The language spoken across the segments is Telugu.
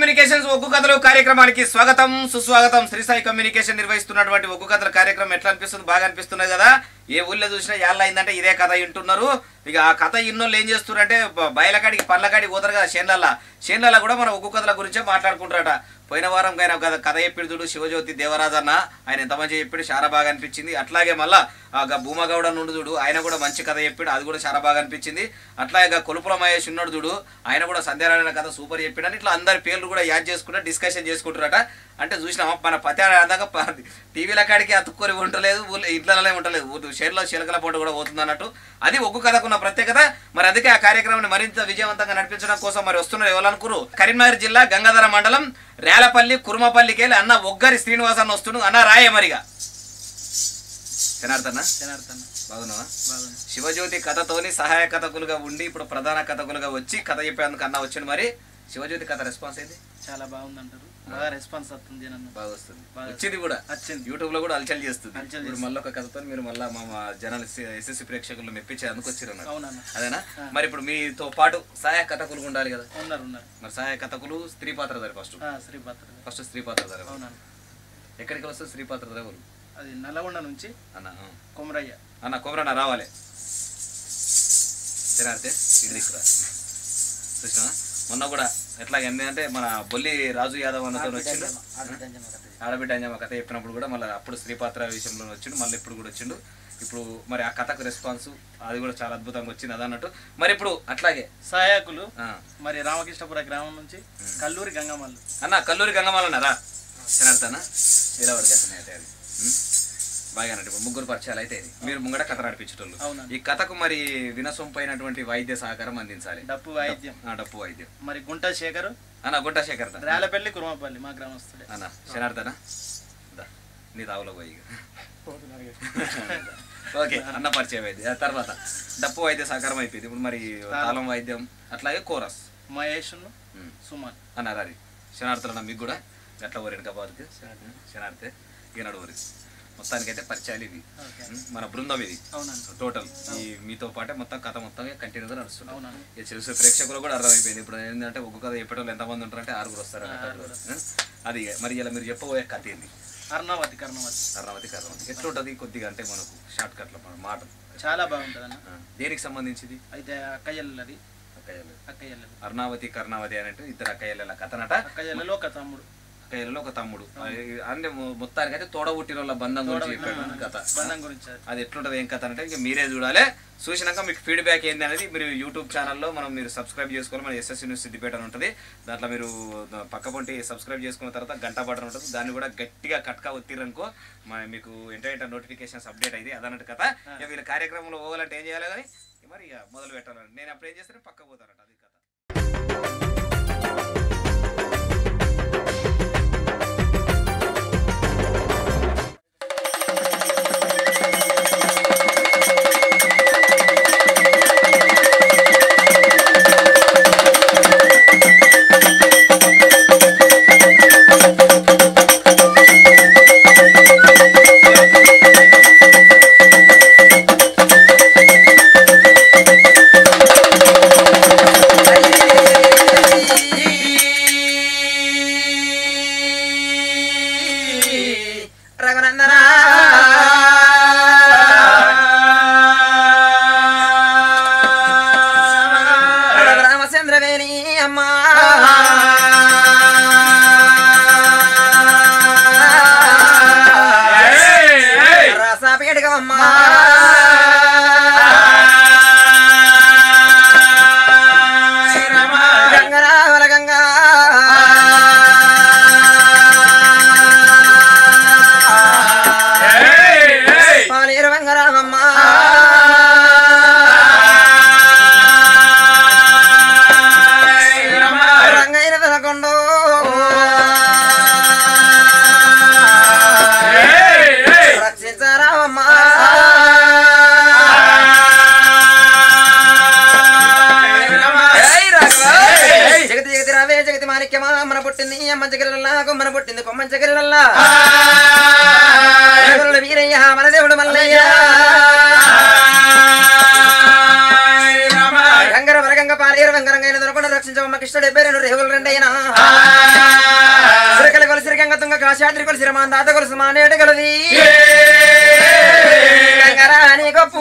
కమ్యూనికేషన్స్ ఒగ్గు కథలు కార్యక్రమానికి స్వాగతం సుస్వాగతం శ్రీ సాయి కమ్యూనికేషన్ నిర్వహిస్తున్నటువంటి ఒగ్గు కథల కార్యక్రమం ఎట్లా అనిపిస్తుంది బాగా అనిపిస్తున్నది కదా ఏ ఊళ్ళో చూసినా యాళ్ళ అయిందంటే ఇదే కథ వింటున్నారు ఇక ఆ కథ ఇన్నోళ్ళు ఏం చేస్తున్నారంటే బ- బయలకాడికి పళ్ళకాడికి పోతారు కదా చేన్లల్లా చేన్లల్లా కూడా మన ఒగ్గు కథల గురించే మాట్లాడుకుంటారట పోయిన వారం ఆయన కథ కథ చెప్పిడు చూడు శివజ్యోతి దేవరాజన్న ఆయన ఎంత మంచిగా చెప్పాడు చాలా బాగా అనిపించింది అట్లాగే మళ్ళా ఆ గ భూమగౌడ నుండి చూడు ఆయన కూడా మంచి కథ చెప్పాడు అది కూడా చాలా బాగా అనిపించింది అట్లాగే ఇక కొలుపుల మహేష్ ఉన్నాడు చూడు ఆయన కూడా సంధ్యారాయణ కథ సూపర్ చెప్పాడు అని ఇట్లా అందరి పేర్లు కూడా యాడ్ చేసుకుంటా డిస్కషన్ చేసుకుంటారట అంటే చూసినామా మన పతి దాకా టీవీల కాడికి అతుక్కొని ఉండలేదు ఊళ్ళో ఇంట్లోనే ఉండలేదు ఊరు షేర్లో చిలకల పూట కూడా పోతుంది అన్నట్టు అది ఒగ్గు కథకున్న ప్రత్యేకత మరి అందుకే ఆ కార్యక్రమాన్ని మరింత విజయవంతంగా నడిపించడం కోసం మరి వస్తున్నారు ఎవరనుకురు కరీంనగర్ జిల్లా గంగాధర మండలం రేలపల్లి కురుమపల్లికి వెళ్ళి అన్న ఒగ్గరి శ్రీనివాస్ అన్న వస్తుండు అన్న రాయే మరిగా జనార్దన్న జనార్దన్ బాగున్నావా బాగుంది శివజ్యోతి కథతోని సహాయ కథకులుగా ఉండి ఇప్పుడు ప్రధాన కథకులుగా వచ్చి కథ చెప్పేందుకు అన్న వచ్చిండు మరి శివజ్యోతి కథ రెస్పాన్స్ ఏంది చాలా బాగుంది అంటారు బాగా రెస్పాన్స్ వస్తుంది నన్ను బాగా వస్తుంది బాగా వచ్చింది కూడా వచ్చింది యూట్యూబ్ లో కూడా అలచల్ చేస్తుంది హల్చల్ ఇప్పుడు మళ్ళీ ఒక కథతో మీరు మళ్ళీ మా మా జనాలు ఎస్ఎస్సి ప్రేక్షకులు మెప్పించేందుకు వచ్చారు అన్నట్టు. అవునన్న అదేనా మరి ఇప్పుడు మీతో పాటు సహాయ కథకులు ఉండాలి కదా ఉన్నారు ఉన్నారు మరి సహాయ కథకులు స్త్రీ పాత్రధారి ఫస్ట్ ఆ, శ్రీభద్ర ఫస్ట్ స్త్రీ పాత్రధారి ఎవరు? అవునన్న ఎక్కడికి వస్తుంది స్త్రీ పాత్రధారి ఎవరు అది నల్లగొండ నుంచి అన్న ఆ. కొమరయ్య అన్న కొమరన్న రావాలి తినారితే ఇది తీసుకురా చూసినా మొన్న కూడా ఎట్లా అంటే మన బొల్లి రాజు యాదవ్ అన్నతో వచ్చిండు ఆడబిడ్డ అంజమ్మ కథ చెప్పినప్పుడు కూడా మళ్ళీ అప్పుడు శ్రీపాత్ర విషయంలో వచ్చిండు మళ్ళీ ఇప్పుడు కూడా వచ్చిండు ఇప్పుడు మరి ఆ కథకు రెస్పాన్స్ అది కూడా చాలా అద్భుతంగా వచ్చింది అదన్నట్టు మరి ఇప్పుడు అట్లాగే సహాయకులు ఆ. మరి రామకృష్ణపుర గ్రామం నుంచి కల్లూరి గంగమల్లు అన్న కల్లూరి గంగమాలన్నారా తినడతానా ఇలా వరకు అయితే అది ఉం? బాగానండి ఇప్పుడు ముగ్గురు పరిచయాలు అయితే ఇది. మీరు ముంగడ కథ నడిపించేటోళ్ళు అవునండి. ఈ కథకు మరి వినసొంపైనటువంటి వైద్య సహకారం అందించాలి డప్పు వాయిద్యం ఆ, డప్పు వైద్యం మరి గుంట శేఖరు అన్న గుంట శేఖర్ దా. రేలపల్లి కురుమపల్లి మా గ్రామస్తుడే అన్న శనార్థనా దా నీ తావులో పోయి ఇక. ఓకే అన్న పరిచయం అయింది ఆ తర్వాత డప్పు వైద్య సహకారం అయిపోయింది ఇప్పుడు మరి తాళం వైద్యం అట్లాగే కోరస్ మహేష్ను ఉం. సుమన్ అన్నారు అది శనార్థులన్న మీకు కూడా గట్ల ఊరిని కాబాదుకి శనార్థే ఈనాడు ఊరి మొత్తానికైతే పరిచయాలు ఇవి ఓకే ఉం? మన బృందం ఇది అవునండి టోటల్ ఈ మీతో పాటే మొత్తం కథ మొత్తం కంటిన్యూగా నడుస్తుంది అవునండి ఇక చూసే ప్రేక్షకులు కూడా అర్థమైపోయింది ఇప్పుడు ఏంటంటే ఒక్క కథ చెప్పేటోళ్ళు ఎంతమంది ఉంటారంటే ఆరుగురు వస్తారు అన్నట్టు. ఆరుగురు. ఉం? అది ఇక. మరి ఇలా మీరు చెప్పబోయే కథ ఏంది అర్ణవతి కర్ణవతి కర్ణవతి కర్ణవతి ఎట్లుంటది కొద్దిగా అంటే మనకు షార్ట్ కట్లో మన మాట చాలా బాగుంటుంది అన్న ఆ, దేనికి సంబంధించింది అయితే అక్కయ్యల్లది అక్కయ్యలు అక్కయ్యల్లది అర్ణావతి కర్ణావతి అని అంటే ఇద్దరు అక్కయ్యల కథనట అక్కయ్యలలో ఒక తమ్ముడు అక్కయ్యలలో ఒక తమ్ముడు అది అంటే మొ- మొత్తానికైతే తోడబుట్టిన వాళ్ళ బంధం గురించి చెప్పాడు కథ బంధం గురించి అది. అది ఎట్లుంటది ఏం కథ అంటే ఇంకా మీరే చూడాలి చూసినాక మీకు ఫీడ్బ్యాక్ ఏంది అనేది మీరు యూట్యూబ్ ఛానల్లో మనం మీరు సబ్స్క్రైబ్ చేసుకోవాలి మన ఎస్ఎస్ న్యూస్ సిద్దిపేట అని ఉంటుంది దాంట్లో మీరు ద- పక్క పొంటి సబ్స్క్రైబ్ చేసుకున్న తర్వాత గంట బటన్ ఉంటుంది దాన్ని కూడా గట్టిగా కట్కా ఒత్తిరనుకో మన మీకు ఎంటర్ నోటిఫికేషన్స్ అప్డేట్ అయితే అదన్నట్టు కథ ఇక వీళ్ళ కార్యక్రమంలో పోవాలంటే ఏం చేయాలి కానీ మరి ఇక మొదలు పెట్టాలని నేను అప్పుడు ఏం చేస్తాను పక్క పోతారట అది కథ రఘునందన రామచంద్రవేణి అమ్మా రసపీడకమ్మా గంగరావల గంగా పాలేరు వెంగరామమ్మ రంగైన వెలకొండు రక్షించరామమ్మ ఏయ్ రాఘవ! జగతి జగతి రావే జగతి మాణిక్యమా మన పుట్టింది అమ్మ జగరల్లా కొమ్మన పుట్టింది కొమ్మ జగరల్లా జగరుల వీరయ్య మన దేవుడు మల్లయ్య గంగర వరగంగ పాలేరు వెంగరంగైన దొరకొండ రక్షించమ్మ కృష్ణుడు ఎబ్బేరేను రేవులు రెండైనా శాస్త్రి కొలుసు రమాన్ తాత కొలుసు మానేడు గలది గంగరాని గొప్ప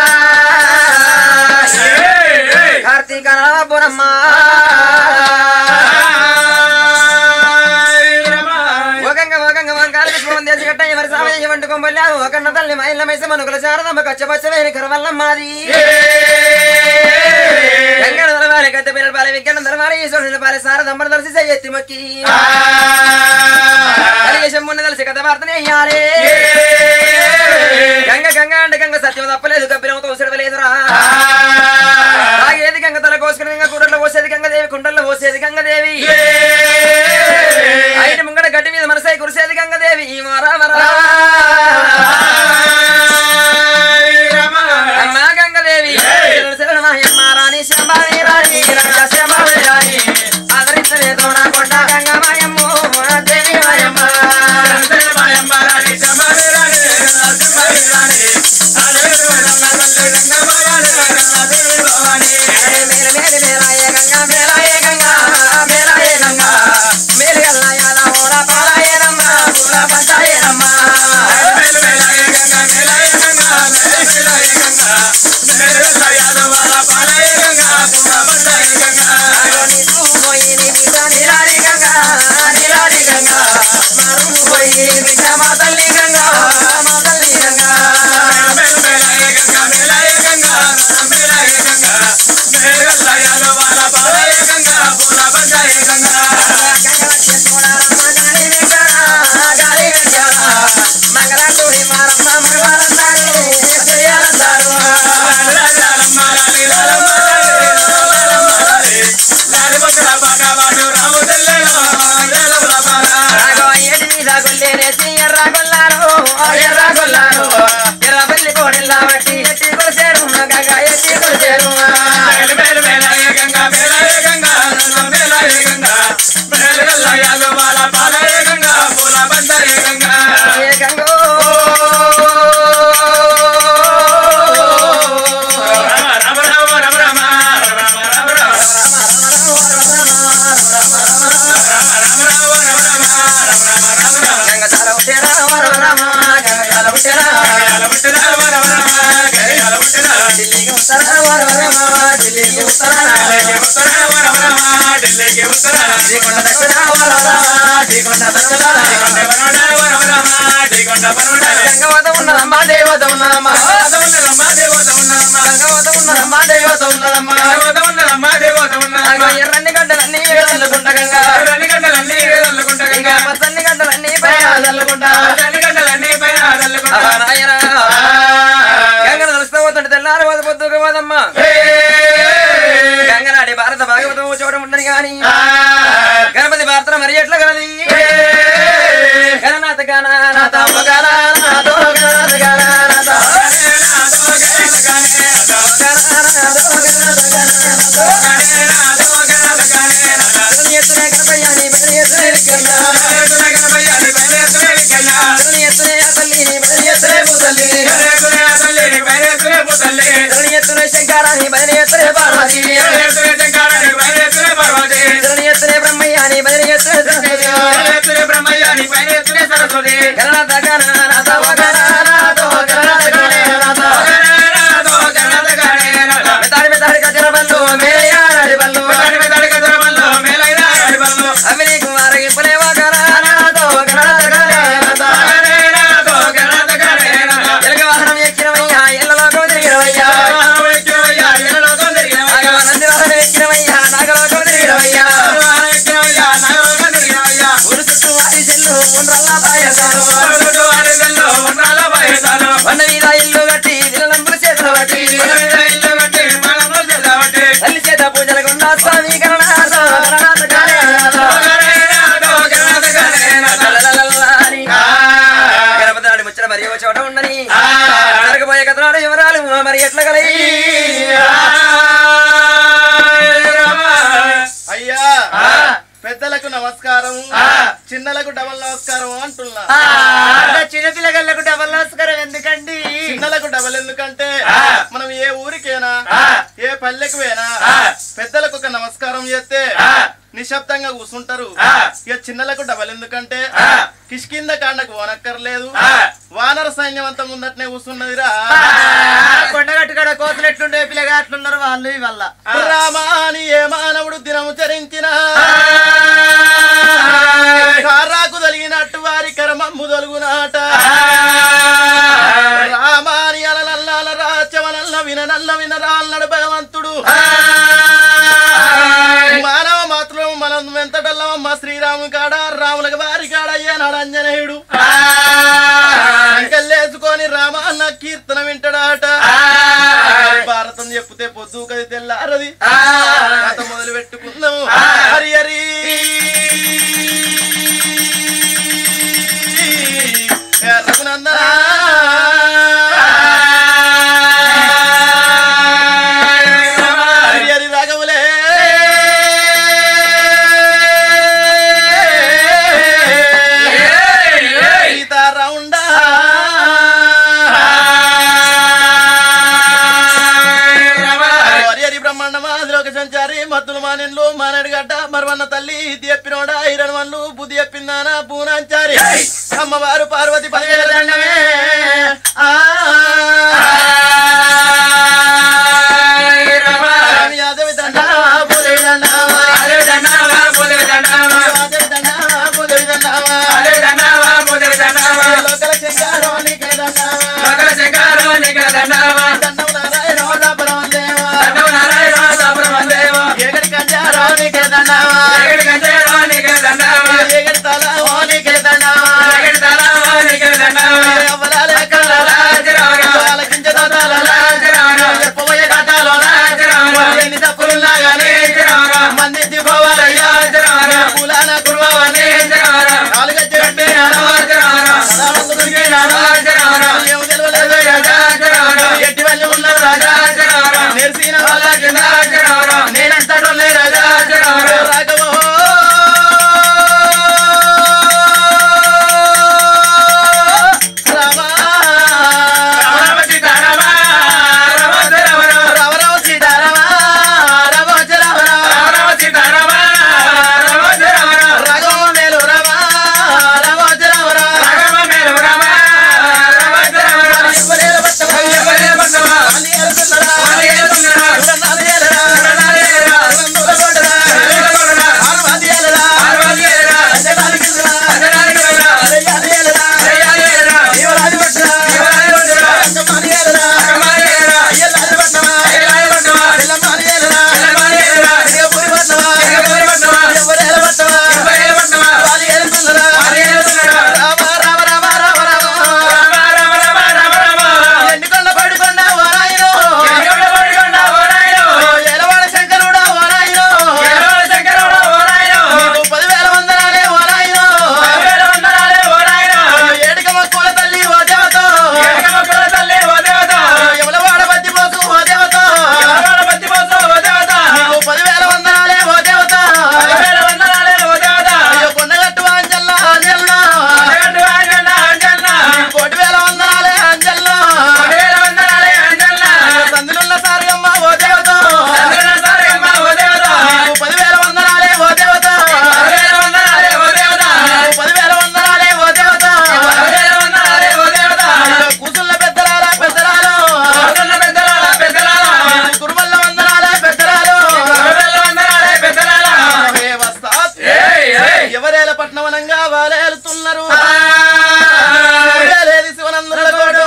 కార్తీక బురమ్మ ఓగంగ ఓగంగ వంకాల పుష్పం దేశ గట్ట ఎవరి సామయ్య వండుకోబోలే ఒకన్న తల్లి మైల మైస మనుకుల శారదమ్మ కచ్చపచ్చ వేని కరవల్లమ్మాది గంగడ దళవారి గద్దె పిల్లల పాలే విజ్ఞానం దళవారి ఈశ్వరుని పాలే శారదమ్మను దర్శి ఎత్తి మొక్కి కలిగేశమ్మున్న తెలిసి కథ వార్తనే అయ్యారే గంగ గంగ అంటే గంగ సత్యం తప్పలేదు గబ్బిరంతో ఉసడవలేదురా తాగేది గంగ తల కోసుకుని గంగ కూడల్లో పోసేది గంగదేవి కుండల్లో పోసేది గంగదేవి ఆయన ముంగడ గడ్డి మీద మనసై కురిసేది గంగదేవి ఈ మరా మరా అమ్మా గంగదేవి శరణమయ్యమ్మ రాణి శంభావి రాణి రాజా శంభావి రాణి ఆదరించలేదు నా కొండ గంగమాయమ్మ దేవి మాయమ్మ మేలు మేలు మేలాయ గంగా మేలాయ గంగా మేలాయ గంగా మేలు గల్లాయాల ఓడ పాలాయ నమ్మ పూల పంచాయ నమ్మ నీకు పోయి నీ బిడ్డ నీలాడి గంగా నీలాడి గంగా మరుము పోయి బిడ్డ మా తల్లి గంగా మా తల్లి గంగా గంగవత ఉన్నదమ్మా దేవత ఉన్నదమ్మా గంగవత ఉన్నదమ్మా దేవత ఉన్నదమ్మా అగో ఎర్రని గడ్డలన్నీ చల్లుకుంటా గంగా ఇంకా పచ్చని గడ్డలన్నీ పైన చల్లుకుంటా ఆహా, నాయనా. గంగను తెలుస్తూ పోతుంటే తెల్లారి పోదు పొద్దుకు పోదమ్మా గంగనాడి భారత భాగవతం చోట ఉండని గాని గణపతి భారత మరి ఎట్లా కలది గణనాథ గణనాథ గణనాథ గణనాథ గణనాథ ఎత్తునే గణపయ్యాని బెదిరి ఎత్తునే విక్రమ. బెదిరి ఎత్తునే తల్లి బెదిరి ఎత్తునే భూతల్లి. బెదిరి ఎత్తునే శంకరాని బెదిరి ఎత్తునే పార్వతి బెదిరి ఎత్తునే బ్రహ్మయ్యాని బెదిరి ఎత్తునే సరస్వతి. గణనాథ గణనాథ ఓ గణనాథ ఓ గణనాథ గణనాథ. మెతాడి మెతాడి గజర బల్లు మేలయాడి బల్లు అవి నీకు ఆరగింపులేవో గణనాథ ఓ గణనాథ గణనాథ. ఎలుక వాహనం ఎక్కినవయ్యా ఎల్లలోకం తిరిగినవయ్యా నంది వాహనం ఎక్కినవయ్యా నాగలోకం తిరిగినవయ్యా ఊరు చుట్టూ వారి చెల్లు ఉండ్రల్లా పాయసాలు వన్న మీద ఇల్లు కట్టి దిలంబులు చేతులు పట్టి తల్లి చేత పూజలకు స్వామి గణనాథ గణనాథ గణనాథ లలలలలాని. గణపతి నాడు ముచ్చట మరి ఓ చోట ఉండని జరగబోయే కథనాడు వివరాలు మరి ఎట్లా కలయి అయ్యా పెద్దలకు నమస్కారం చిన్నలకు డబల్ నమస్కారం అంటున్నా చిన్నపిల్లగళ్ళకు డబల్ నమస్కారం ఎందుకండి చిన్నలకు డబల్ ఎందుకంటే మనం ఏ ఊరికైనా ఏ పల్లెకు పోయినా పెద్దలకు ఒక నమస్కారం చేస్తే నిశ్శబ్దంగా కూర్చుంటారు ఆ. ఇక చిన్నలకు డబల్ ఎందుకంటే ఆ. కిష్కింద కాండకు ఓనక్కర్లేదు ఆ. వానర సైన్యం అంతా ముందటనే కూర్చున్నదిరా కొండగట్టు కాడ కోతులు ఎట్లుండే పిల్లగా అట్లున్నారు వాళ్ళు ఇవల్ల రామాని ఏ మానవుడు దినము చరించిన కారాకు తొలిగినట్టు వారి కరమమ్ము తొలుగునాట రామాని అలనల్లాల రాచవనల్ల విననల్ల వినరాలనడు భగవంతుడు మానవ మాత్రం మనం వెంతటల్లమ్మ శ్రీరాము కాడ రాములకు వారి కాడ అయ్యానాడు అంజనేయుడు అంకెల్లేసుకొని రామన్న కీర్తన వింటాడాట భారతం చెప్తే పొద్దు కది తెల్లారది కథ మొదలు పెట్టుకుందాము హరి హరి రఘునందన హరి హరి రాఘవులే సీతారాముండా హరి హరి బ్రహ్మాండ మాదిలోక సంచారి మత్తులు మానెన్లు మానేడు గడ్డ మరవన్న తల్లి ఇది చెప్పినోడా ఇరణవన్లు బుద్ధి చెప్పిందానా పూనాంచారి అమ్మవారు పార్వతి పదివేల దండమే ఆ. స్వామి యాదవి దండ భూదేవి దండమా. యాదవి దండ భూదేవి దండమా. లోకల శంకరో నీకే దండమా. దండం నారాయణ దేవా. ఏగడి కంజారో నీకే దండమా. ఏగడి తల ఓ నీకే దండమా. అవ్వలాలే కలలా. ఆలకించే దాతాలలా. చెప్పబోయే కథలోలా. ఎన్ని తప్పులున్నా గానీ మందించి పోవాలయ్యా. పూలాన కురవాలని. నాలుగజ్జి కట్టినాను. సదానంద దొరికినాను. ఏం తెలియలేదు రాజా. ఎట్టి వల్లి ఉన్నావు రాజా. నేర్చిన వాళ్ళ కింద. నేనంతటోళ్ళే రాజా. రాఘవో. రామా. రామ రామ సీతారామ. రామ వచ్చే రామ రామ. రాఘవ మేలు రామ. రామ వచ్చే రామ రామ. ఎవరేల పట్టమా. అన్ని ఏలుతున్నారా. చూడన్నాలు ఏలరా. చూడన్నూల కొట్టరా. ఆరువాది ఏలరా. అంజనాలు గిల్లరా. అరయ్యాలు ఏలరా. జీవరాజు పట్టరా. అంజమాని ఏలరా. అయ్యలాజు పట్టమా. పిల్లమాని ఏలరా. ఇరగపూరి పట్టమా. ఎవరేల పట్టమా. వాళ్ళు ఏలుతున్నారా. రామ రామ రామ రామ రామ. ఎండుకొండ పడుకొండ ఓ నాయనో. ఏలవాడ శంకరుడా ఓ నాయనో. నీకు పదివేల వందనాలే ఓ నాయనో. ఏడుక మక్కుల తల్లి ఓ దేవతో. యములవాడ బద్దిపోసు ఓ దేవతో. నీకు పదివేల వందనాలే ఓ దేవత. అయ్యో కొండగట్టు అంజల్ల అంజల్ల. నీకు కోటి వేల వందనాలే అంజల్ల. సందులున్న సారగమ్మ ఓ దేవత. నీకు పదివేల వందనాలే ఓ దేవత. నీకు పదివేల వందనాలే ఓ దేవత. అయ్యో కూసుళ్ళ పెద్దలాల పెద్దలాలు. నీకు కురుమల్ల వందనాలే పెద్దలాలు. హే వస్తాత్. ఎవరేల పట్నవనంగా వాలేలుతున్నారు లేదు శివనందుల కోడు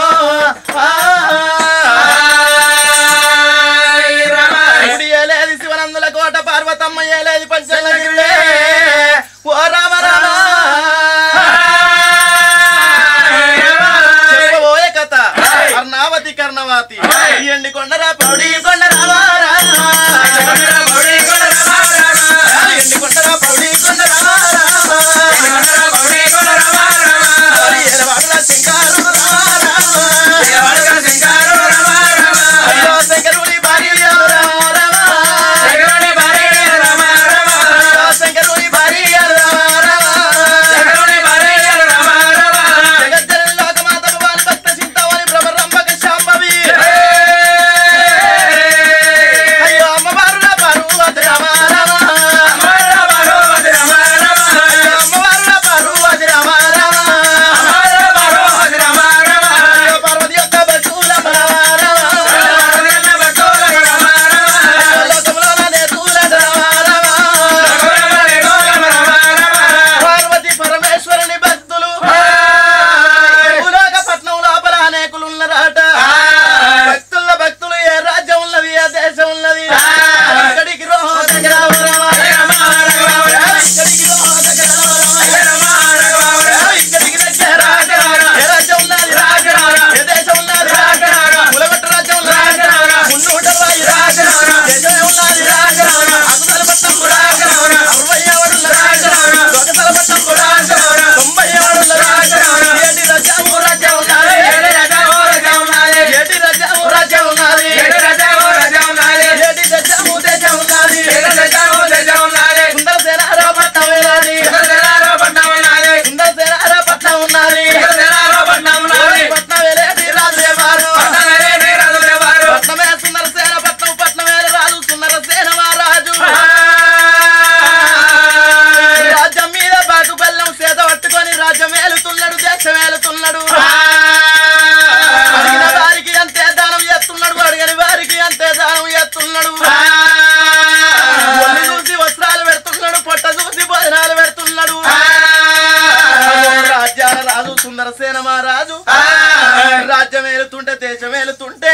గుడి ఏలేది శివనందుల కోట పార్వతమ్మ ఏలేది పంచలగిరిలే ఓ రామ రామ చెప్పబోయే కథ కర్ణావతి కర్ణవాతి ఎండి కొండరా పౌడి కొండ రామ ఎండి కొండరా పౌడి కొండ రామ ఏలవాడల సింగారు రామ అయ్యో శంకరుడి భార్య రామ రామ అయ్యో శంకరుడి భార్య రామ రామ జగజ్జన లోకమాతకు వారి భక్త చింతామణి భ్రమరంభక శాంభవి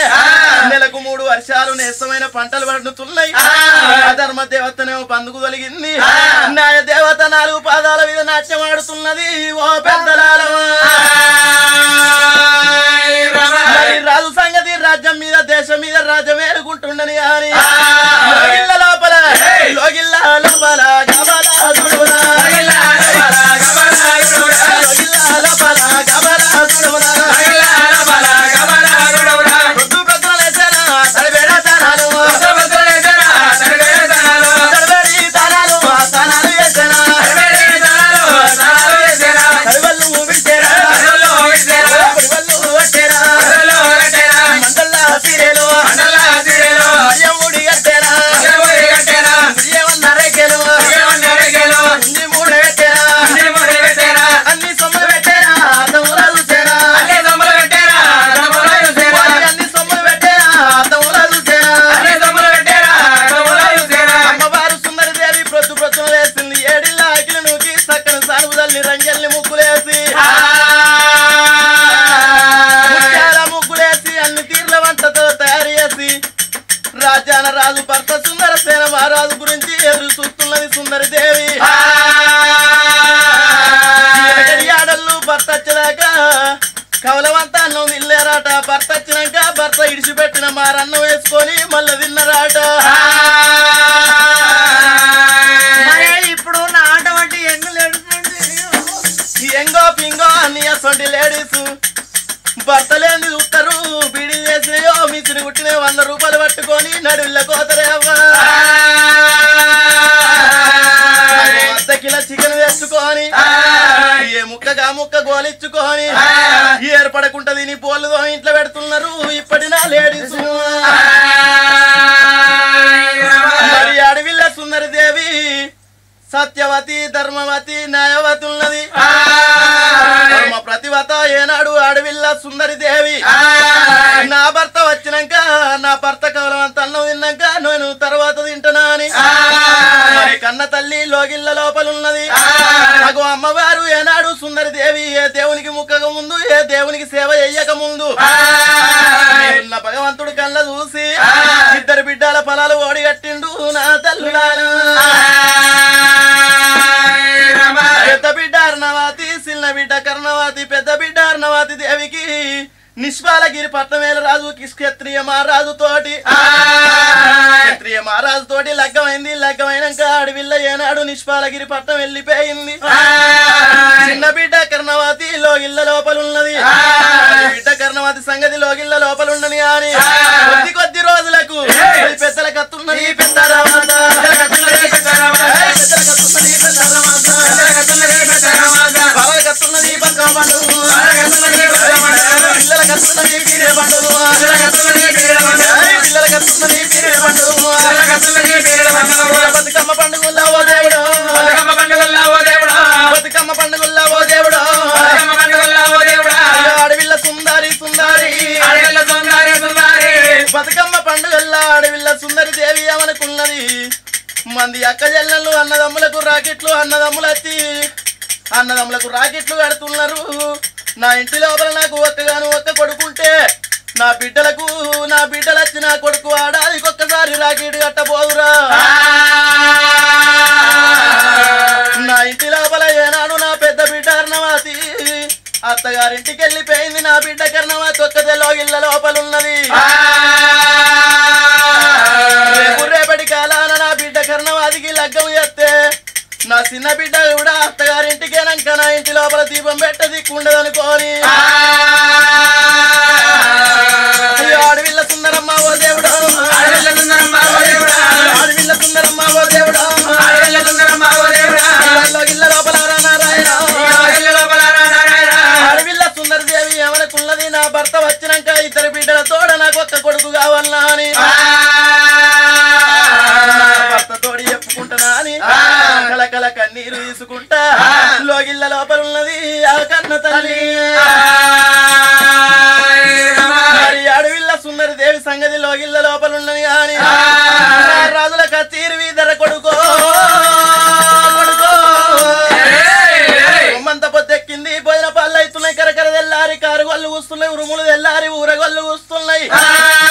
నెలకు మూడు వర్షాలు నేస్తమైన పంటలు పండుతున్నాయి అధర్మ దేవతనేమో పందుకు తొలగింది న్యాయ దేవత నాలుగు పాదాల మీద నాట్యం ఆడుతున్నది ఓ పెద్దలాలమా మరి రాజు సంగతి రాజ్యం మీద దేశం మీద రాజ్యం ఏలుకుంటుండని అని లోగిళ్ళ లోపల లోగిళ్ళ లోపల గబలా దుడురా. లోగిళ్ళ లోపల గబలా దుడురా. రొద్దు ప్రశ్నలు వేసారా? తడిబేడ తానాలు. తడిబేడి తానాలు, తానాలు వేసారా? తడివళ్ళు విడిచారా? పొడివళ్ళు కొట్టారా? మండల సీరెలు, మరియమ్ముడి కట్టారా? మరియమన్నారెక్కలు, ఇంది మూడు పెట్టారా? అన్ని సొమ్ములు పెట్టారా? అద్దములా చూసారా? వారికి అన్ని సొమ్ములు పెట్టారా? అద్దములా చూసారా? అమ్మవారు సుందరి దేవి ప్రొద్దు ప్రొద్దున లేసింది ఏడిళ్ళ అఖిలి నూకి చక్కని సానుపు తల్లి రంగల్ని ముగ్గులేసి ముత్యాల ముగ్గులేసి అన్ని తీర్ల వంటతో తయారు చేసి రాజ్యాన రాజు భర్త సుందర సేన మహారాజు గురించి ఎదురు చూస్తున్నది సుందరి దేవి ఆడళ్ళు భర్త వచ్చేదాకా కవలవంతా అన్నం తిల్లారాట భర్త వచ్చినాక భర్త ఇడిచిపెట్టిన మారన్నం వేసుకొని మళ్ళీ తిన్నరాట మరే ఇప్పుడు నా ఆట వంటి ఎంగులు ఎడుతుంది ఈ ఎంగో పింగో అన్ని అసొంటి లేడీస్ భర్త లేని చూస్తారు బీడీ చేసినాయో మిషన్ కుట్టిన వంద రూపాయలు పట్టుకొని నడుళ్ళ కోతరే అవ్వ అర్ధ కిలో చికెన్ తెచ్చుకొని ఏ ముక్కగా ముక్క గోలిచ్చుకొని ఏర్పడకుండా తిని పోలు ఇంట్లో పెడుతున్నారు ఇప్పటి నా లేడీస్ మరి అడవిల్ల సుందరి దేవి సత్యవతి ధర్మవతి న్యాయవతి ఉన్నది ధర్మ ప్రతివత ఏనాడు అడవిల్ల సుందరి దేవి నా భర్త వచ్చినాక నా భర్త కవలవంత అన్నం తిన్నాక నేను తర్వాత తింటున్నా అని మరి కన్న తల్లి లోగిళ్ళ లోపల ఉన్నది నాకు అమ్మవారు ఏనాడు సుందరి దేవి ఏ దేవునికి ముక్కక ముందు ఏ దేవునికి సేవ చెయ్యక ముందు ఉన్న భగవంతుడు కళ్ళ చూసి ఇద్దరు బిడ్డల పొలాలు ఓడిగట్టిండు నా తల్లులారా పెద్ద బిడ్డ అర్ణవాతి చిన్న బిడ్డ కర్ణవాతి పెద్ద బిడ్డ అర్ణవాతి దేవికి నిష్పాలగిరి పట్టమేల రాజు క్షత్రియ మహారాజు తోటి క్షత్రియ మహారాజు తోటి లగ్గమైంది లగ్గమైనాక అడవిల్ల ఏనాడు నిష్పాలగిరి పట్టం వెళ్ళిపోయింది చిన్న బిడ్డ కర్ణవాతి లోగిళ్ళ లోపల ఉన్నది బిడ్డ కర్ణవాతి సంగతి లోగిళ్ళ లోపల ఉండని అని కొద్ది కొద్ది రోజులకు ఈ పెద్దల కత్తున్నది పెద్ద రమాత. పెద్దల కత్తున్నది పెద్ద రమాత. బావల కత్తున్నది బతుకమ్మ పండుగ. పిల్లల కత్తున్నది పీరే పండుగ. ఏయ్, పిల్లల కత్తున్నది పీరే పండుగ. బతుకమ్మ పండుగ ఓ దేవుడు బతుకమ్మ పండుగ ఓ దేవుడు అడవిల్ల సుందరి సుందరి బతుకమ్మ పండుగల్లా అడవిల్ల సుందరి దేవి అవనుకున్నది మంది అక్క చెల్లెళ్ళు అన్నదమ్ములకు రాకెట్లు అన్నదమ్ములు వచ్చి అన్నదమ్ములకు రాకెట్లు కడుతున్నారు నా ఇంటి లోపల నాకు ఒక్కగాను ఒక్క కొడుకుంటే నా బిడ్డలకు నా బిడ్డలు వచ్చి నా కొడుకు ఆడాదికి ఒక్కసారి రాకెట్ కట్టబోదురా నా ఇంటి లోపల ఏనాడు నా పెద్ద బిడ్డ అర్ణవాతి అత్తగారింటికి వెళ్ళిపోయింది నా బిడ్డ కర్ణవాతి ఒక్కదెలో ఇళ్ళ లోపల ఉన్నది రేపు రేపటి కాలాన నా బిడ్డ కర్ణవాదికి లగ్గం చేస్తే నా చిన్న బిడ్డ కూడా అత్తగారింటికేనాక నా ఇంటి లోపల దీపం పెట్టది కుండదనుకోని ఆడవిల్ల సుందరమ్మ ఓ దేవుడు ఆడవిల్ల సుందరమ్మ ఓ దేవుడు ఇళ్ళల్లో ఇళ్ళ లోపల రా నారాయణ అడవిల్ల సుందర దేవి ఎవరికున్నది నా భర్త వచ్చినాక ఇద్దరు బిడ్డల తోడ నాకు ఒక్క కొడుకు కావాలనా అని నా భర్త తోడి చెప్పుకుంటున్నా అని కలకల కన్నీరు తీసుకుంటా లోగిళ్ళ లోపల ఉన్నది ఆ కన్న తల్లి మరి అడవిల్ల సుందరి దేవి సంగతి లోగిళ్ళ లోపల ఉన్నది అని నా రాజుల కచ్చీరు వీధర కొడుకో కొడుకో బొమ్మంత పొద్దెక్కింది భోజన పళ్ళు అవుతున్నాయి కరకర తెల్లారి కారు గొల్లు కూస్తున్నాయి ఉరుములు తెల్లారి ఊరగొల్లు కూస్తున్నాయి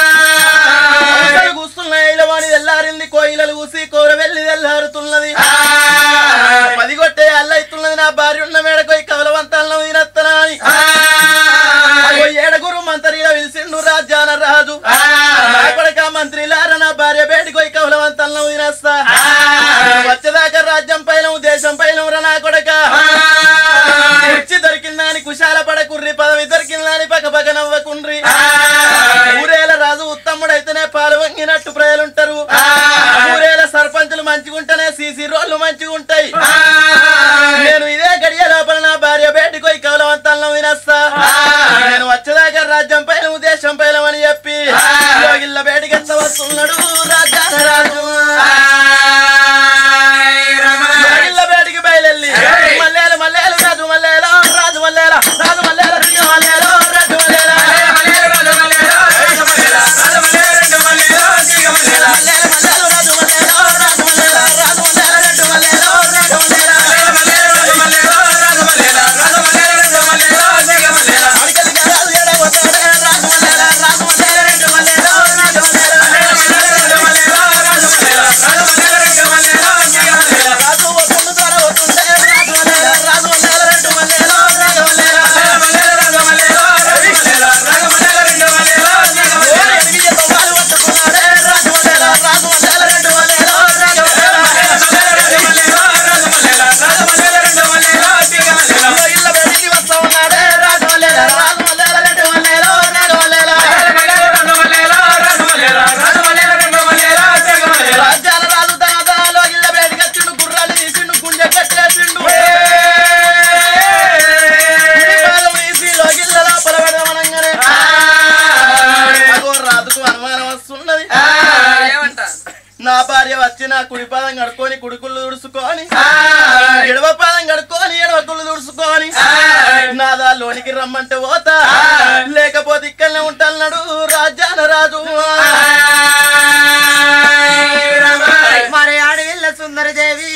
చూసి కూర వెళ్ళి తెల్లారుతున్నది పది కొట్టే అల్లైతున్నది నా భార్య ఉన్న మేడకోయి కవలవంతాలను వినత్తనా అని అగో ఏడగురు మంత్రిగా పిలిచిండు రాజ్యాన రాజు నా కొడక మంత్రిలార నా భార్య బేటికోయి కవలవంతాలను వినస్తా వచ్చేదాకా రాజ్యం పైలం దేశం పైలం రా నా కొడక కుర్చీ దొరికిందని కుశాల పడకుర్రి పదవి దొరికిందని పక్క పక్క నవ్వకుండ్రి ఊరేల రాజు ఉత్తముడైతేనే పాలు వంగినట్టు ప్రజలుంటారు ఊరేల సర్పంచులు మంచిగుంటేనే సీసీ రోడ్లు మంచిగుంటాయి నేను ఇదే గడియ లోపల నా భార్య బయటకు పోయి కవలవంతాలను వినస్తా నేను వచ్చేదాకా రాజ్యం పైన దేశం పైన అని చెప్పి యోగిళ్ళ బయటకి ఎంత వస్తున్నాడు రాజ్యాన రాజు యోగిళ్ళ బయటికి బయలుల్లి మల్లేలు మల్లేలు రాజు మల్లేల రాజు మల్లేల రాజు మల్లేల రంగు మల్లేలు రాజు మల్లేల మల్లేలు మల్లేలు రాజు మల్లేల రాజు మల్లేల రాజు మల్లేల రాజు మల్లేల రాజు మల్లేల అడిగలిగా రాజు ఎడగొట్టాడే రాజు మల్లేల రాజు మల్లేల రెండు మల్లేల రాజు మల్లేల రాజు వస్తుంది త్వర వస్తుండే రాజు మల్లేల రాజు మల్లేల రెండు మల్లేల రాజు మల్లేల ఎదిగి తొవ్వాలు పట్టుకున్నాడే రాజు మల్లేల రాజు మల్లేల రెండు మల్లేల రాజు మల్లేల ఇళ్ళ బయటికి వస్తా ఉన్నాడే రాజు మల్లేల రాజు మల్లేల రెండు మల్లేల రాజు మల్లేల రాజ్యాల రాజు తన దాలో ఇళ్ళ బయటికి వచ్చిండు గుర్రాలు తీసిండు గుండె కట్టేసిండు గుడిపాదం తీసి లోగిళ్ళ లోపల పెడమనంగానే అగో రాజుకు అనుమానం వస్తున్నది ఏమంట నా భార్య వచ్చి నా కుడి పాదం కడుక్కొని కుడుకుళ్ళు తుడుచుకొని ఎడవ పాదం కడుక్కొని ఎడవ కుళ్ళు తుడుచుకొని నా దానిలోనికి రమ్మంటే పోతా లేకపోతే ఇక్కడనే ఉంటాడు రాజ్యాన రాజు మరి ఆడవిల్ల సుందర దేవి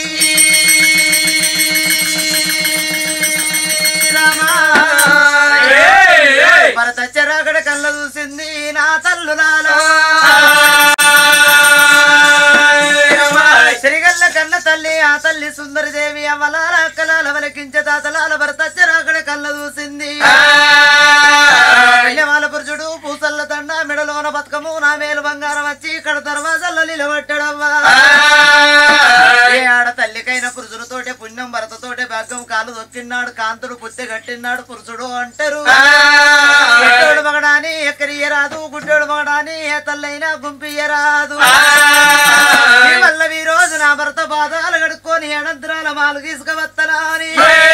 భరత చెరాగడ కళ్ళ చూసింది నా తల్లులాలో సిరిగల్ల కన్న తల్లి ఆ తల్లి సుందరి దేవి అమలాల అక్కలాల వలకించే తాతలాల భరత చెరాగడ కళ్ళ చూసింది వాళ్ళ పురుషుడు పూసల్ల దండ మెడలోన బతుకము నా మేలు బంగారం వచ్చి ఇక్కడ దర్వాజల్లో నిలబట్టడవ్వా ఏ ఆడ తల్లికైన పురుషులతోటే పుణ్యం భరతతోటే భాగ్యం కాలు దొక్కిన్నాడు కాంతుడు పుత్తె కట్టినాడు పురుషుడు అంటారు గుడ్డోడు మగడాని ఎక్కరియరాదు గుడ్డోడు మగడాని ఏ తల్లైనా గుంపియరాదు ఈ వల్ల ఈ రోజు నా భర్త బాధాలు కడుక్కొని ఎడంత్రాల మాలు తీసుకువత్తనా అని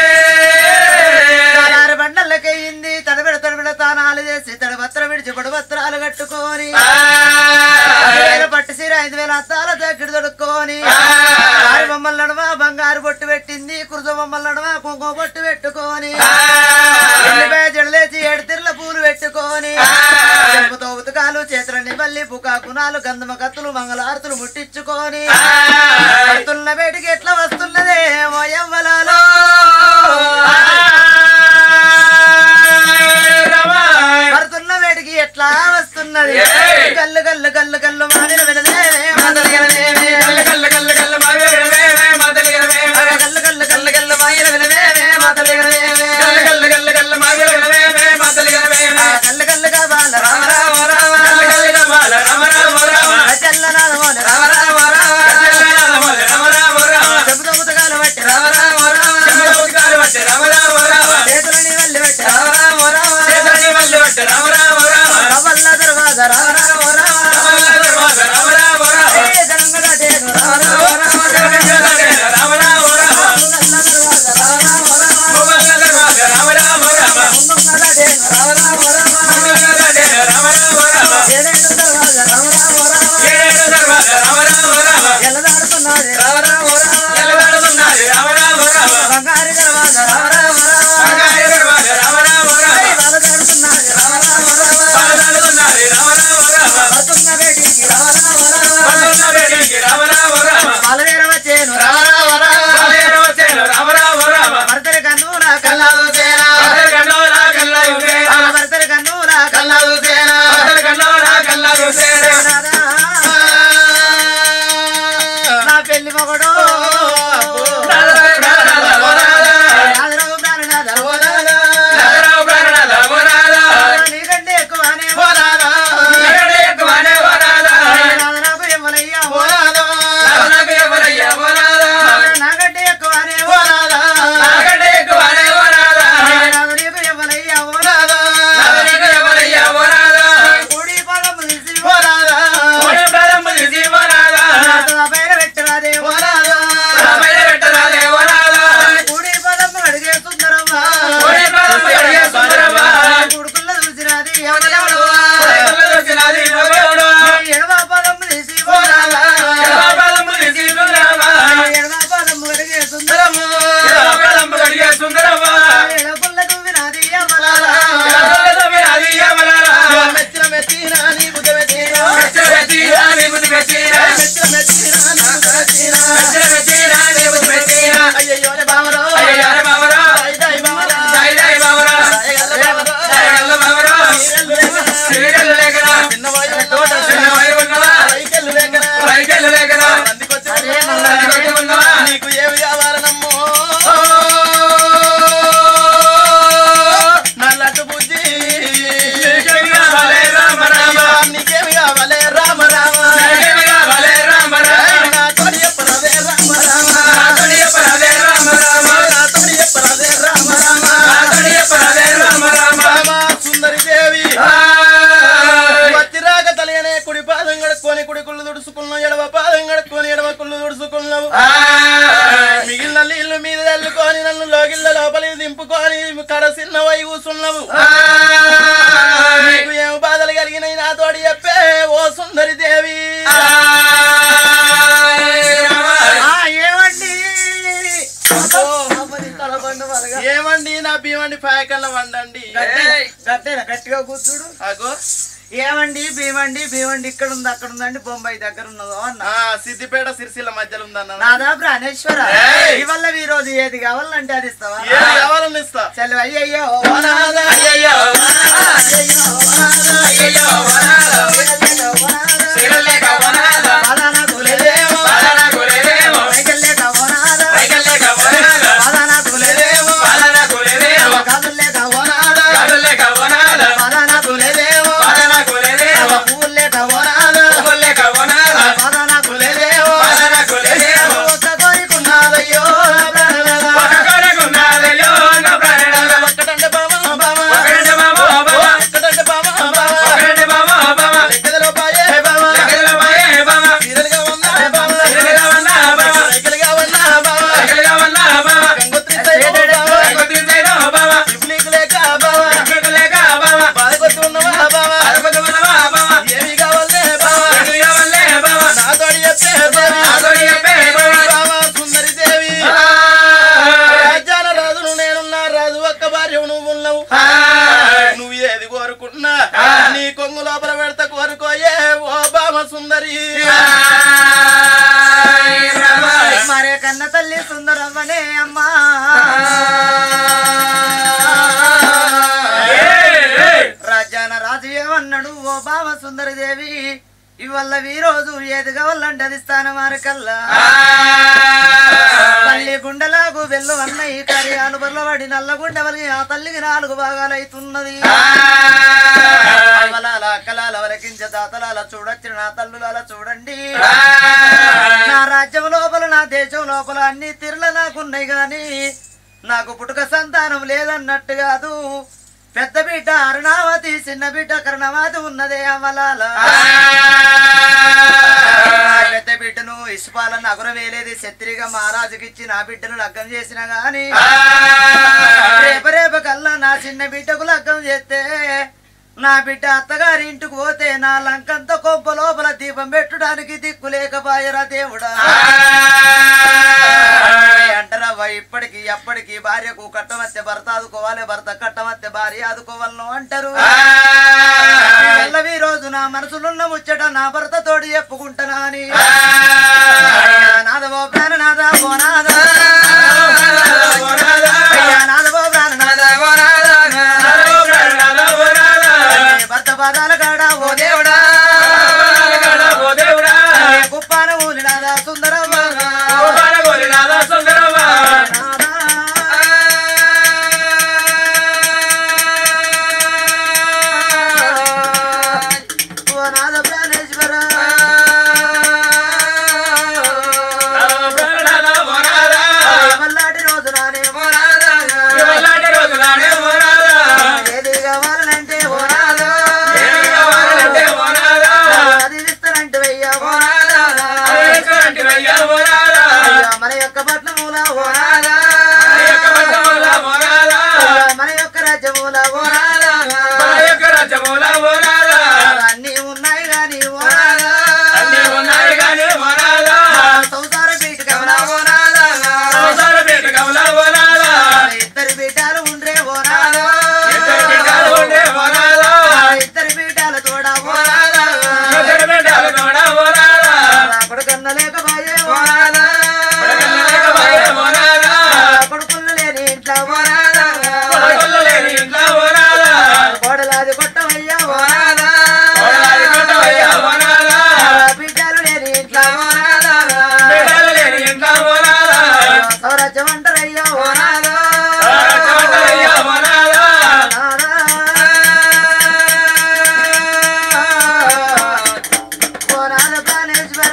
ఆరు బండలకయ్యింది తడబిడ తడబిడ తానాలు చేసి తడబత్ర విడిచి పడబత్రాలు కట్టుకొని వేల పట్టు సీర ఐదు వేల అత్తాల దగ్గర దొడుక్కొని ఆరు బొమ్మల నడమ బంగారు బొట్టు పెట్టింది కురుజ బొమ్మల నడమ కుంకుమ బొట్టు పెట్టుకొని ఎల్లిపాయ జడలేచి ఏడుతిర్ల పూలు పెట్టుకొని చెంపుతో ఉతకాలు చేతులని బల్లి పుకా కునాలు గంధమ కత్తులు మంగళారతులు ముట్టించుకొని పడుతున్న వేటికి ఎట్లా వస్తున్నదే మోయవ్వలాలో పడుతున్న వేటికి ఎట్లా వస్తున్నది గల్లు గల్లు గల్లు గల్లు మాదిరి వినదే మాదిరి వినదే. గల్లు గల్లు గల్లు గల్లు మాదిరి వినదే మాదిరి వినదే. గల్లు గల్లు గల్లు గల్లు మాదిరి వినదే మాదిరి వినదే. ఆ గల్లు గల్లుగా బాల రామ రామ రామ. చల్లనాదమోన రామ రామ రామ. చెబుతూ ముతకాలు బట్టి రామ రామ రామ. చేతులని వల్లి బట్టి రామ రామ రామ. రవల్ల దర్వాజ రామ రామ రామ. సుందరి దేవి ఆ, ఏమండి అబ్బో, అమ్మని తలబండు వలగా. ఏమండి నా భీమండి పాయకల్ల వండండి గట్టేనా? గట్టేనా? గట్టిగా కూర్చుడు అగో ఏమండి భీమండి భీమండి ఇక్కడ ఉంది అక్కడ ఉందండి బొంబాయి దగ్గర ఉన్నదో అన్న ఆ సిద్దిపేట సిరిసిల్ల మధ్యలో ఉందన్న నాదా ప్రాణేశ్వర ఏయ్! ఇవల్ల ఈ రోజు ఏది కావాలంటే అది ఇస్తావా ఏది కావాలని ఇస్తా చలు అయ్యయ్యో వనాద, అయ్యయ్యో బాదానా కులేదేమో రైకల్లేక వనాద బాదానా కులేదేమో గాజుల్లేక వనాద బాదానా కులేదేమో పువ్వుల్లేక వనాద బాదానా కులేదేమో ఒక్క కోరికున్నాదయ్యో ఒక్కటంటే బామ, బామ. ఒక్కటంటే బామ, బామ. లెక్కదలో పాయే బామ. సీరియల్గా ఉన్నా బామ. రైకలుగా ఉన్నా బామ. గంగోత్రి సైడ్ బామ. సిబ్లింగ్ లేక బామ. బాధకొచ్చి ఉన్నవా బామ. ఏమి కావాలే బామ. నాతోడి చెప్పే బామ. బామ సుందరి దేవి రాజ్యాల రాజును నేనున్నా రాజు ఒక్క భార్య నువ్వు ఉన్నావు నువ్వు ఏది కోరుకున్నా నీ కొంగు లోపల పెడత కోరుకోయే ఓ బామ సుందరి మరే కన్న తల్లి సుందరమ్మనే అమ్మా రాజ్యాన రాజు ఏమన్నాడు ఓ బామ సుందరదేవి ఇవల్ల ఈ రోజు ఏది కావాలంటే అది స్థానం కల్లా తల్లి గుండెలాగు వెళ్ళు అన్నయ్య కరియాలు బర్లవాడి నల్లగుండె వలిగి ఆ తల్లికి నాలుగు భాగాలైతున్నది అవ్వలాల అక్కలాల వలకించ దాతలాల చూడొచ్చిన నా తల్లులాల చూడండి నా రాజ్యం లోపల నా దేశం లోపల అన్ని తిరుల నాకున్నాయి గాని నాకు పుట్టుక సంతానం లేదన్నట్టు కాదు పెద్ద బిడ్డ అరుణావతి చిన్న బిడ్డ కరుణావతి ఉన్నదే అమలాల నా పెద్ద బిడ్డను ఇసుపాల నగర వేలేది శత్రిగా మహారాజుకి ఇచ్చి నా బిడ్డను లగ్గం చేసిన గాని రేప రేప కల్లా నా చిన్న బిడ్డకు లగ్గం చేస్తే నా బిడ్డ అత్తగారి ఇంటికి పోతే నా లంకంత కొంప లోపల దీపం పెట్టడానికి దిక్కు లేకపాయరా దేవుడా అంటారవ్వ ఇప్పటికి ఎప్పటికి భార్యకు కట్టమత్తే భర్త ఆదుకోవాలి భర్త కట్టమత్తే భార్య ఆదుకోవాలను అంటారు ఈ రోజు నా మనసులున్న ముచ్చట నా భర్త తోడి చెప్పుకుంటానా అని నాదవో ప్రాణనాథ ఓ నాథ అయ్యా నాదవో ప్రాణనాథ ఓ నాథ భర్త పాదాల కాడ ఓ దేవుడా కుప్పాన ఊరినాదా సుందరమ్మ ఓ నాద ప్రాణేశ్వర మల్లాటి రోజు నానే ఓ నాద ఏది కావాలంటే ఓ నాద అది ఇస్తానంటే వెయ్య ఓ నాద అయ్యా, మన యొక్క పట్నమూల ఓ నాద అయ్యా, మన యొక్క రాజ్యమూల ఓ నాద అన్నీ ఉన్నాయి గాని ఓ నాద సంసార పీఠ కమల ఓ నాద ఇద్దరు బిడ్డలు ఉండ్రే ఓ నాద ఇద్దరు బిడ్డల తోడ ఓ నాద కొడుకన్న లేకపోయే ఓ నాద కొడుకులు లేని ఇంట్లో ఓ నాద కోడలాది కొట్టమయ్యా ఓ నాద బిడ్డలు లేని ఇంట్లో ఓ నాద సౌరాజ్యం అంటారయ్యా ఓ నాద ఓ నాద ప్రాణేశ్వర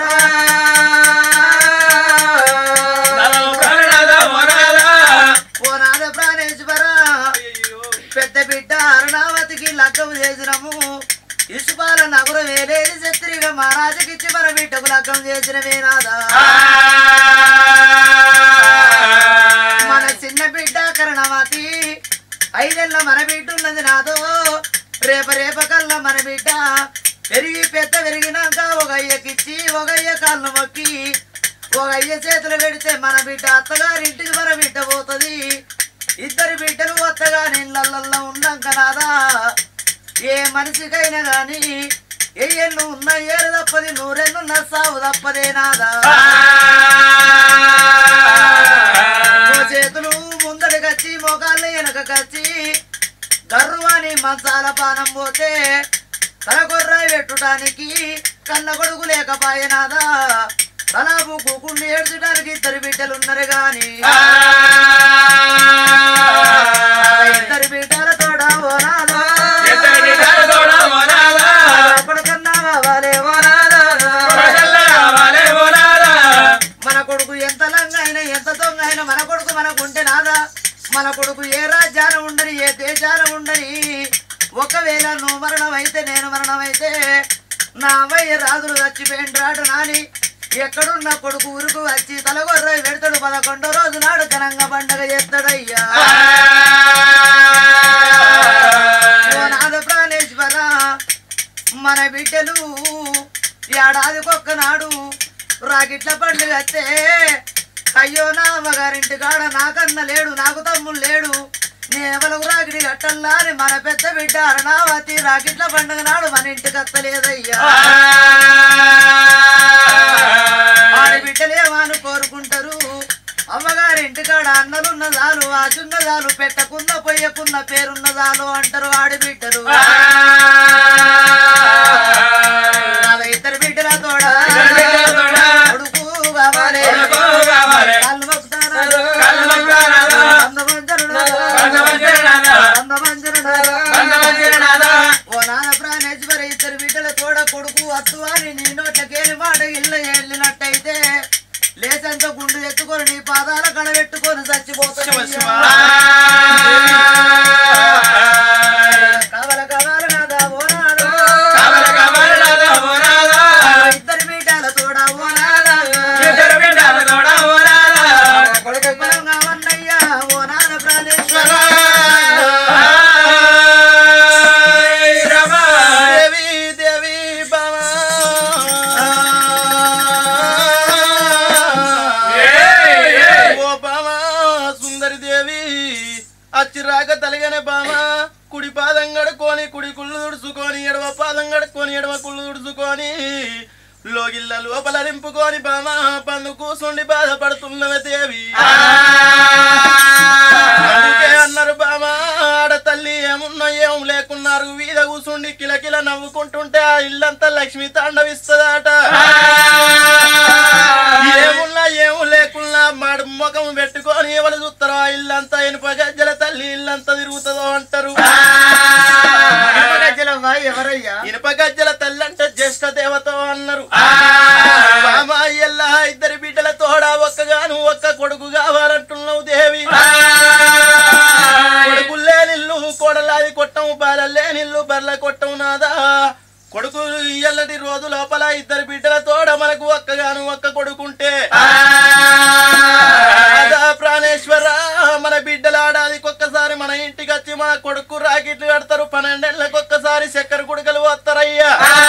ఓ నాద ప్రాణేశ్వర పెద్ద బిడ్డ అరుణావతికి లగ్గం చేసినము ఇసుపాల నగరం వేలేది శత్రిగా మహారాజుకిచ్చి మన బిడ్డకు లగ్గం చేసిన వేనాదా మన చిన్న బిడ్డ కరణమతి ఐదేళ్ళ మన బిడ్డ ఉన్నది నాదో రేప రేప కల్లా మన బిడ్డ పెరిగి పెద్ద పెరిగినాక ఒక అయ్యకిచ్చి ఒక అయ్య కాళ్ళు మొక్కి ఒక అయ్య చేతులు పెడితే మన బిడ్డ అత్తగారింటికి మన బిడ్డ పోతుంది ఇద్దరు బిడ్డలు అత్తగా నీళ్ళల్లో ఉన్నాక నాదా ఏ మనిషికైనా గాని ఎయ్యళ్ళు ఉన్న ఏరు తప్పది నూరెళ్ళున్న సావు తప్పదే నాదా ఓ చేతులు ముందడికొచ్చి మోకాళ్ళు వెనక కచ్చి గర్వాని మంచాల పానం పోతే తల కొర్రాయి పెట్టుటానికి కన్న కొడుకు లేకపాయనాదా తల బుక్కుండి ఏడ్చడానికి ఇద్దరు బిడ్డలు ఉన్నారు గాని ఇద్దరు బిడ్డల తోడ ఓ నాదా. కొడుకన్నా కావాలే ఓ నాదా. మన కొడుకు ఎంత లంగ అయినా ఎంత దొంగ అయినా మన కొడుకు మనకుంటే నాదా మన కొడుకు ఏ రాజ్యాన ఉండని ఏ దేశాన ఉండని ఒకవేళ నువ్వు మరణం అయితే నేను మరణం అయితే నా అమ్మయ్య రాజులు చచ్చిపోయింది రాడు నాని ఎక్కడున్న కొడుకు ఉరుకు వచ్చి తలగొర్ర పెడతాడు పదకొండో రోజు నాడు ఘనంగా పండగ చేస్తాడయ్యా ఓ నాద ప్రాణేశ్వర మన బిడ్డలు ఏడాదికొక్క నాడు రాగిట్ల పండుగ వస్తే అయ్యో నా అమ్మగారింటి కాడ నాకన్న లేడు నాకు తమ్ముడు లేడు నేవలకు రాగిడి కట్టల్లా అని మన పెద్ద బిడ్డ అరణావతి రాగిట్ల పండుగ నాడు మన ఇంటికి అత్తలేదయ్యా ఆడి బిడ్డలేమని కోరుకుంటారు అమ్మగారి ఇంటికాడ అన్నలున్న చాలు ఆచున్న చాలు పెట్టకున్న పొయ్యకున్న పేరున్న చాలు అంటారు ఆడి బిడ్డలు నాలుగు ఇద్దరు బిడ్డల తోడ కొడుకు కావాలి కళ్ళు మొక్కుతారు. అందమంజరుడు. అందమంజరుడు. ఓ నాన్న ప్రాణేశ్వరి ఇద్దరు బిడ్డల తోడ కొడుకు అత్తు అని నీ నోట్లకేలి మాట ఇల్లు వెళ్ళినట్టయితే లేచంత గుండు ఎత్తుకొని నీ పాదాల కడబెట్టుకొని చచ్చిపోతాడు కావల కావాలి నాదా ఓ నాదా. ఇద్దరు బిడ్డల తోడ ఓ నాదా. కొడుకు బలం కావన్నయ్యా ఓ నాన్న ప్రాణేశ్వర దేవి దేవి బామా ఓ బామా సుందరి దేవి అచ్చిరాక తలిగనే బామా కుడి పాదం గడుకొని కుడి కుళ్ళు తుడుచుకొని ఎడమ పాదం గడుకొని ఎడమ కుళ్ళు తుడుచుకొని లోగిళ్ళ లోపల నింపుకొని బామా పందు కూసుండి బాధపడుతున్నవే దేవి అందుకే అన్నారు బామా ఆడ తల్లి ఏమున్నా ఏం లేకున్నారు వీధ కూసుండి కిలకిల నవ్వుకుంటుంటే ఆ ఇల్లంతా లక్ష్మి తాండవిస్తదట ఏమున్నా ఏము లేకున్నా మాడు ముఖం పెట్టుకొని ఎవరు చూస్తారో ఆ ఇల్లంతా ఇనుప గజ్జల తల్లి ఇల్లంతా తిరుగుతుందో అంటారు గజ్జలవ్వ ఎవరయ్యా ఇనుప గజ్జల తల్లి అంటే జ్యేష్ఠ దేవత అన్నారు బామా ఎల్లా ఇద్దరి బిడ్డల తోడా ఒక్కగాను ఒక్క కొడుకు కావాలంటున్నావు దేవి కొడుకులే నిల్లు కోడలాది కొట్టం బాలలే నిల్లు బర్ల కొట్టం నాదా కొడుకు ఇయ్యల్లటి రోజు లోపల ఇద్దరు బిడ్డల తోడ మనకు ఒక్కగాను ఒక్క కొడుకుంటే రాధా ప్రాణేశ్వర మన బిడ్డల ఆడాదికి ఒక్కసారి మన ఇంటికి వచ్చి మన కొడుకు రాకెట్లు కడతారు పన్నెండేళ్ళకి ఒక్కసారి చక్కెర కుడుకలు వస్తారయ్యా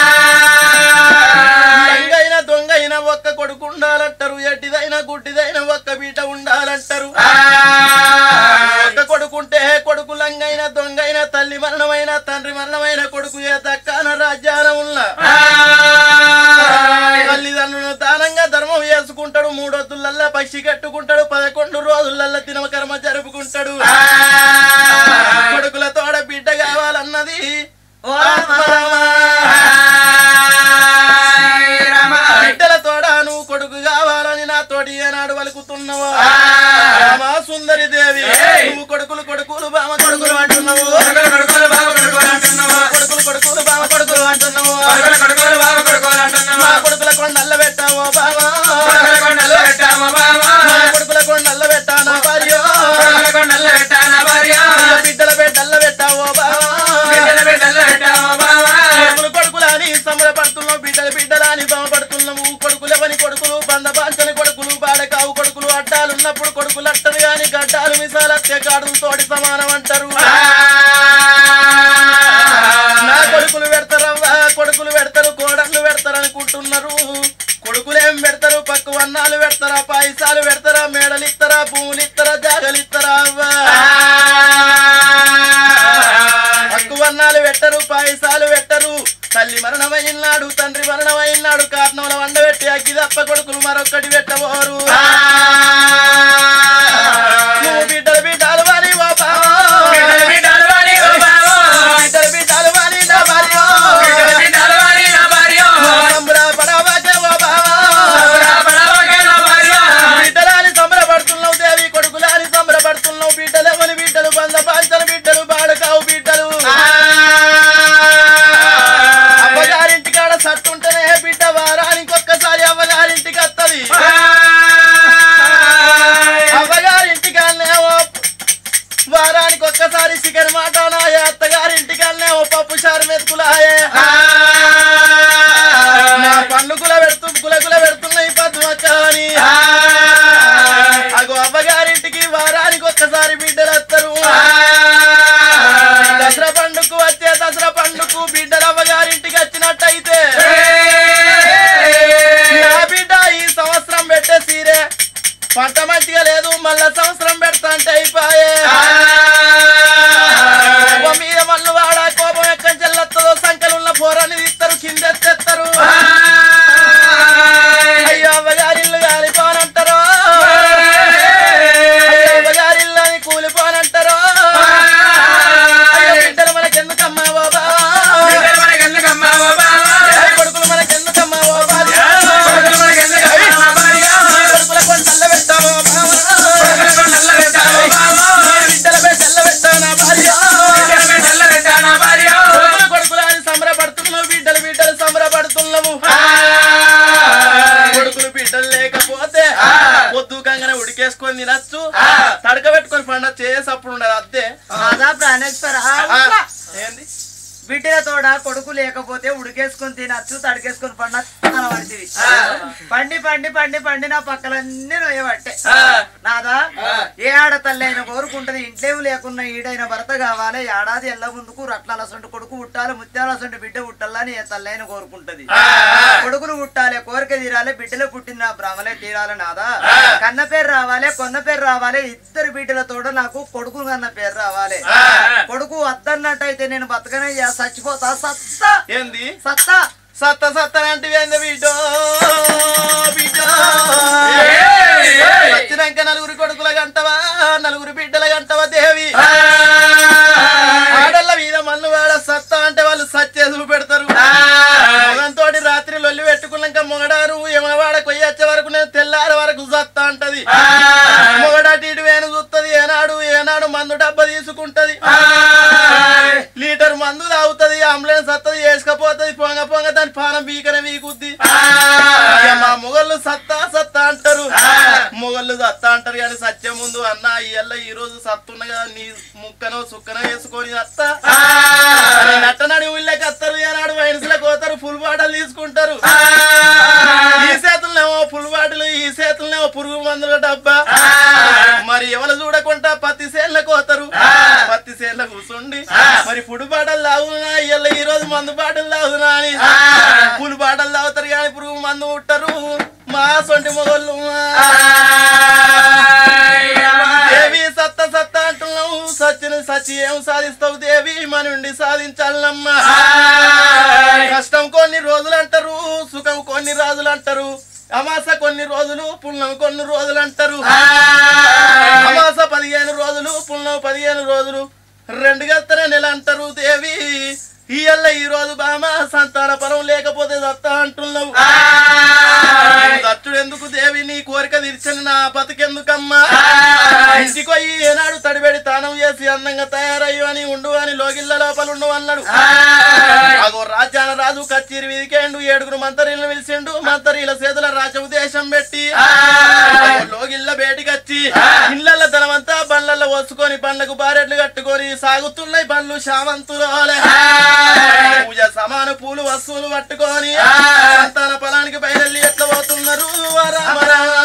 దొంగైన దొంగైన ఒక్క కొడుకు ఉండాలంటారు ఎట్టిదైన గుడ్డిదైన ఒక్క బీట ఉండాలంటారు ఒక్క కొడుకుంటే కొడుకు లంగైన దొంగైన తల్లి మరణమైన తండ్రి మరణమైన కొడుకు ఏ దక్కాన రాజ్యాన ఉన్న తల్లిదండ్రులను దానంగా ధర్మం చేసుకుంటాడు మూడొద్దులల్లా పక్షి కట్టుకుంటాడు పదకొండు రోజులల్లా తినమ కర్మ జరుపుకుంటాడు కొడుకుల తోడ బిడ్డ కావాలన్నది ఓ రామ. బిడ్డల తోడ నువ్వు కొడుకు కావాలని నా తోటి ఏనాడు వలుకుతున్నావు రామా సుందరి దేవి నువ్వు కొడుకులు కొడుకులు బామ కొడుకులు అంటున్నావు కొడుకులు కొడుకులు బామ కొడుకులు అంటున్నావు మా కొడుకుల కొండల్ల పెట్టావో బావా మా కొడుకుల కొండల్ల పెట్టానా భార్య బిడ్డల బిడ్డల్ల పెట్టావో బావా కొడుకులు కొడుకులని సంబరపడుతున్నావు బిడ్డల బిడ్డలని బామపడుతున్నావు కొడుకులవని కొడుకులు బంద బాంచని కొడుకులు బాడకావు కొడుకులు అడ్డాలున్నప్పుడు కొడుకులు అట్టరు గాని గడ్డాలు మిసాలత్తే కాడులు తోటి సమానం అంటారు నా కొడుకులు పెడతారవ్వా కొడుకులు పెడతారు కోడళ్ళు పెడతారు అనుకుంటున్నారు కొడుకులేం పెడతారు పక్కు వన్నాలు పెడతారా పాయసాలు పెడతారా మేడలు ఇస్తారా భూములు ఇస్తారా జాగలు ఇస్తారా అవ్వా పక్కు వన్నాలు పెట్టరు పాయసాలు పెట్టరు తల్లి మరణమైనాడు తండ్రి మరణమైనాడు కారణంలో వండబెట్టి అగ్గి తప్ప కొడుకులు మరొక్కటి పెట్టబోరు నువ్వు బిడ్డలు బిడ్డలు వారి ఓ బావా. బిడ్డలు బిడ్డలు వారి నా భార్యో. సంబరపడవకే ఓ బావా. బిడ్డలాని సంబరపడుతున్నావు దేవి కొడుకులాని సంబరపడుతున్నావు బిడ్డలేమని బిడ్డలు బంద పాంచని బిడ్డలు బాడకావు బిడ్డలు అవ్వగారింటికాడ సట్టుంటేనే బిడ్డ వారానికి ఒక్కసారి అవ్వగారింటికి వత్తది అవ్వగారింటికాడనేమో వారానికి ఒక్కసారి చికెన్ మాటానాయే అత్తగారింటికాడనేమో పప్పు చారు మెతుకులాయే నా పండుకుల పెడుతూ కులకుల పెడుతున్నాయి పద్మక్క అని అగో అవ్వగారింటికి వారానికి ఒక్కసారి బిడ్డలు వస్తారు దసరా పండుగకు వచ్చే దసరా పండుగకు బిడ్డలు అవ్వగారింటికి వచ్చినట్టయితే నా బిడ్డ ఈ సంవత్సరం పెట్టే సీరే పంట మంచిగా లేదు మళ్ళా సంవత్సరం పెడతా అంటే అయిపోయే కోపం మీద మళ్ళీ వాడ కోపం ఎక్కడి చెల్లెత్తదో సంఖ్యలున్న పోరాన్ని తీస్తారు కిందెత్తేస్తారు అయ్యో అవ్వగారిల్లు గాలిపోనంటారు అయ్యో అవ్వగారిల్లు అని కూలిపోనంటారు అయ్యో బిడ్డలు మనకెందుకమ్మా ఓ బావా ఏ కొడుకులు మనకెందుకమ్మా ఓ బావా కొడుకుల కొండల్ల పెట్టావో బావా బిడ్డల పెట్టెల్ల పెట్టావు నా భార్య కొడుకులు కొడుకులు అని సంబరపడుతున్నావు బిడ్డలు బిడ్డలు సంబరపడుతున్నావు కొడుకులు బిడ్డలు లేకపోతే పొద్దు కంగానే ఉడికేసుకొని తినచ్చు తడక పెట్టుకొని పండ చేసప్పుడు ఉండదు అద్దే మాదా ప్రాణేశ్వర ఆ, ఏంది బిడ్డల తోడ కొడుకు లేకపోతే ఉడికేసుకొని తినచ్చు తడికేసుకొని పండ అనబడితివి పండి పండి పండి పండి నా పక్కలన్నీ నొయ్యబట్టే నాదా ఏ ఆడతల్లి అయినా కోరుకుంటది ఇంట్లేవు లేకున్నా ఈడైన భర్త కావాలి ఏడాది ఎల్ల ముందుకు రత్నాల సొంటి కొడుకు పుట్టాలి ముత్యాల సొంటి బిడ్డ పుట్టాలని ఏ తల్లైన కోరుకుంటది కొడుకులు పుట్టాలి కోరిక తీరాలి బిడ్డలు పుట్టిన బ్రహ్మలే తీరాలి నాదా కన్న పేరు రావాలి కొన్న పేరు రావాలి ఇద్దరు బిడ్డలతోడ నాకు కొడుకు కన్న పేరు రావాలి కొడుకు వద్దన్నట్టయితే నేను బతకనే చే- చచ్చిపోతా సత్తా ఏంది సత్తా సత్త సత్త అంటే ఏంది బిడ్డో బిడ్డో వచ్చినాక నలుగురు కొడుకుల గంటవా నలుగురు బిడ్డల గంటవా దేవి ఆడళ్ళ మీద మన్ను వాడ సత్తా అంటే వాళ్ళు సత్య చూపెడతారు మొగంతో రాత్రి లొల్లి పెట్టుకున్నాక మొగడారు యమనవాడ కొయ్యి వచ్చే వరకు నేను తెల్లారి వరకు సత్తా అంటది మొగడాటి ఇటు వేను చూస్తుంది ఏనాడు ఏనాడు మందు డబ్బా తీసుకుంటది లీటర్ మందు తాగుతుంది అంబులెన్స్ వస్తుంది వేసుకపోతుంది పొంగ పొంగ దాని పానం బీకనే వీకుద్ది ఇక మా మొగళ్ళు సత్తా సత్తా అంటారు మొగళ్ళు సత్తా అంటారు కానీ సత్యం ముందు అన్న ఇయ్యల్ల ఈ రోజు సత్తున్న కదా నీ ముక్కనో సుక్కనో వేసుకొని అత్తా నట్టనాడు ఊళ్ళకి వస్తారు ఏనాడు వైన్స్లో కోతారు ఫుల్ బాటలు తీసుకుంటారు ఈ చేతులనేమో ఫుల్ బాటలు ఈ చేతులనేమో పురుగు మందుల డబ్బా మరి ఎవరు చూడకుండా పత్తి సేన్ల కోతారు పత్తి సేన్ల కూర్చుండి మరి పుడు బాటలు తాగునా ఇయ్యాల ఈ రోజు మందు బాటలు తాగునా అని పులు బాటలు తాగుతారు కానీ పురుగు మందు ఉంటారు మా సొంటి మొగళ్ళు దేవి సత్త సత్త అంటున్నావు సచ్చిన సచి ఏం సాధిస్తావు దేవి మన నుండి సాధించాలమ్మా కష్టం కొన్ని రోజులు అంటారు సుఖం కొన్ని రోజులు అంటారు అమాస కొన్ని రోజులు పుణ్యం కొన్ని రోజులు అంటారు అమాస పదిహేను రోజులు పుణ్యం పదిహేను రోజులు రెండు గత్తనే నెల అంటారు దేవి ఇయ్యల్ల ఈ రోజు బామ సంతాన పరం లేకపోతే దత్త అంటున్నావు దత్తుడు ఎందుకు దేవి నీ కోరిక తీర్చని నా బతుకెందుకమ్మా ఇంటికి పోయి ఏనాడు తడిబెడి తానం చేసి అందంగా తయారయ్యు అని ఉండు అని లోగిళ్ళ లోపల ఉండు అన్నాడు అగో రాజ్యాన రాజు కచ్చేరి విదికేండు ఏడుగురు మంతరీలను పిలిచిండు మంతరీల చేతుల రాజ ఉద్దేశం పెట్టి అగో లోగిళ్ళ బేటికచ్చి ఇళ్ళ ధనమంతా బండ్లలో వసుకొని బండ్లకు బారెట్లు కట్టుకొని సాగుతున్నాయి బండ్లు శామంతులు పూజ సమాన పూలు వస్తువులు పట్టుకొని సంతాన పొలానికి బయలుదేరి ఎట్లా పోతున్నారు రామ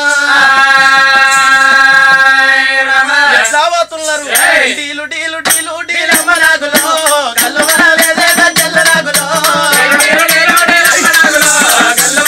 రామ. ఎట్లా పోతున్నారు డీలు డీలు డీలు డీలమ్మ నాగులో గల్లవరాలేదే గజ్జల్ల నాగులో గల్ల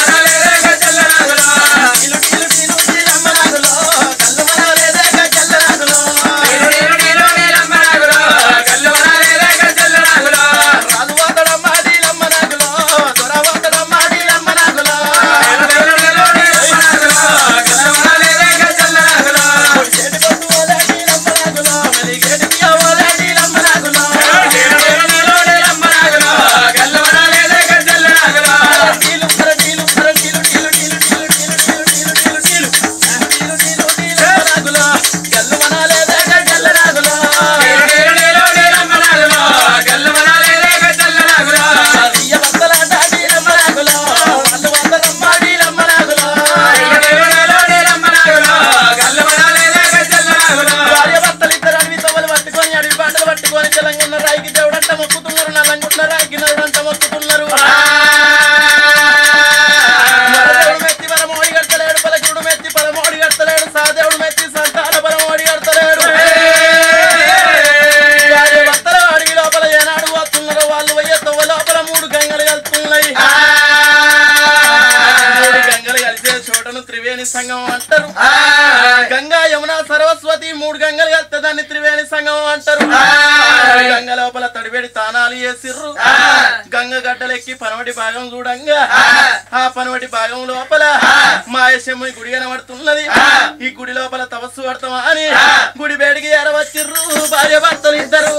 త్రివేణి సంగమం అంటారు గంగా యమున సరస్వతి మూడు గంగలు కలిస్తే దాన్ని త్రివేణి సంగమం అంటారు గంగ లోపల తడివేడి తానాలు చేసిర్రు గంగ గడ్డలెక్కి పనవటి భాగం చూడంగా ఆ పనవటి భాగం లోపల మాయశమ్మ గుడి కనబడుతున్నది ఈ గుడి లోపల తపస్సు పడతామా అని గుడి బేడికి ఎరవచ్చిర్రు భార్య భర్తలు ఇద్దరు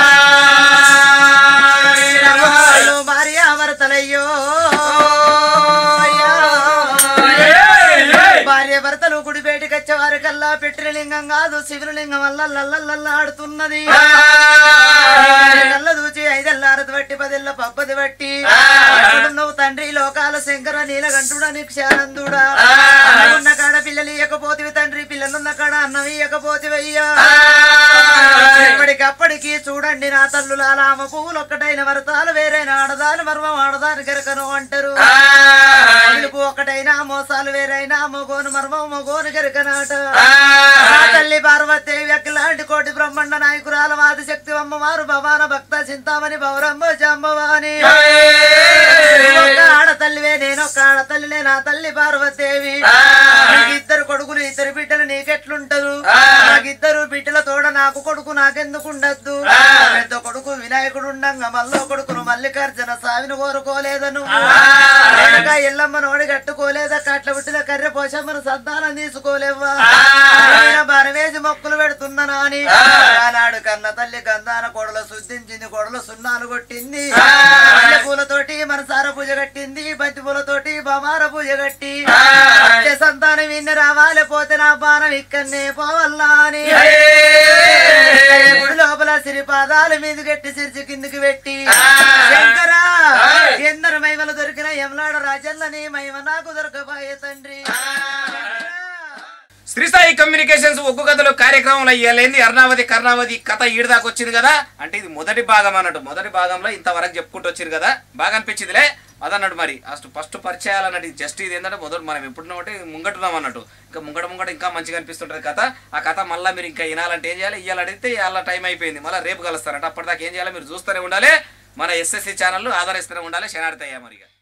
వాళ్ళు భార్య భర్తలయ్యో భార్య భర్తలు గుడి బయటకు వచ్చేవారి కల్లా పెట్టిన లింగం కాదు శివుని లింగం వల్ల లల్లల్లల్లా ఆడుతున్నది కళ్ళ దూచి ఐదెల్లారది బట్టి పదెల్ల పబ్బది బట్టి ఎక్కడున్నావు తండ్రి లోకాల శంకర నీలకంఠుడా నిక్షానందుడా ఉన్న కాడ పిల్లలు ఇయ్యకపోతివి తండ్రి పిల్లలున్న కాడ అన్నం ఇయ్యకపోతివయ్యా ఎప్పటికప్పటికి చూడండి నా తల్లులాల ఆమె పువ్వులు ఒక్కటైన వరతాలు వేరైన ఆడదాని మర్మం ఆడదాని గరకను అంటారు పిలుపు ఒక్కటైనా మోసాలు వేరైనా మొగోను మర్మం మొగోను గరకనాట నా తల్లి పార్వతీదేవి అక్కలాంటి కోటి బ్రహ్మాండ నాయకురాల వాది శక్తి అమ్మవారు భవాన భక్త చింతామణి బౌరమ్మ జాంబవాని ఒక్క ఆడతల్లివే నేను ఒక్క ఆడతల్లినే నా తల్లి పార్వతీదేవి నీకు ఇద్దరు కొడుకులు ఇద్దరు బిడ్డలు నీకెట్లుంటారు నాకిద్దరు బిడ్డల తోడ నాకు కొడుకు నాకెందుకు ఉండద్దు పెద్ద కొడుకు వినాయకుడు ఉండంగా మల్లో కొడుకును మల్లికార్జున సావిని కోరుకోలేదు నువ్వు వెనక ఎల్లమ్మ నోడి కట్టుకోలేదా కట్ల పుట్టిన కర్రె పోషమ్మను సంతానం తీసుకోలేవా నేను బరవేసి మొక్కులు పెడుతున్నానా అని ఆనాడు కన్న తల్లి గంధాన కొడలు శుద్ధించింది కొడలు సున్నాలు కొట్టింది మల్లె పూలతోటి మనసార పూజ కట్టింది బంతి పూలతోటి బమార పూజ కట్టి వచ్చే సంతానం విన్న రావాలి పోతే నా బాణం ఇక్కడనే పోవల్లా అని గుడి లోపల సిరి పాదాల మీద గట్టి సిరిచి కిందికి పెట్టి శంకరా ఎందరు మైమలు దొరికిన ఎమలాడ రాజల్లని మైమ నాకు దొరకబోయే తండ్రి శ్రీసాయి కమ్యూనికేషన్స్ ఒగ్గు కథలు కార్యక్రమంలో ఇయ్యలేంది అర్ణావతి కర్ణావతి కథ ఈడదాకా వచ్చింది కదా అంటే ఇది మొదటి భాగం అన్నట్టు మొదటి భాగంలో ఇంతవరకు చెప్పుకుంటూ వచ్చింది కదా బాగా అనిపించిందిలే అదన్నాడు మరి అసలు ఫస్ట్ పరిచయాలు అన్నట్టు జస్ట్ ఇది ఏంటంటే మొదటి మనం ఎప్పుడున్నాం అంటే ముంగటున్నాం అన్నట్టు ఇంకా ముంగట ముంగట ఇంకా మంచిగా అనిపిస్తుంటది కథ ఆ కథ మళ్ళీ మీరు ఇంకా వినాలంటే ఏం చేయాలి ఇవాళ అడిగితే ఇవాళ టైం అయిపోయింది మళ్ళీ రేపు కలుస్తారంట అప్పటిదాకా ఏం చేయాలి మీరు చూస్తూనే ఉండాలి మన ఎస్ఎస్సి ఛానల్ ఆదరిస్తూనే ఉండాలి శనార్థయ్యా మరిగా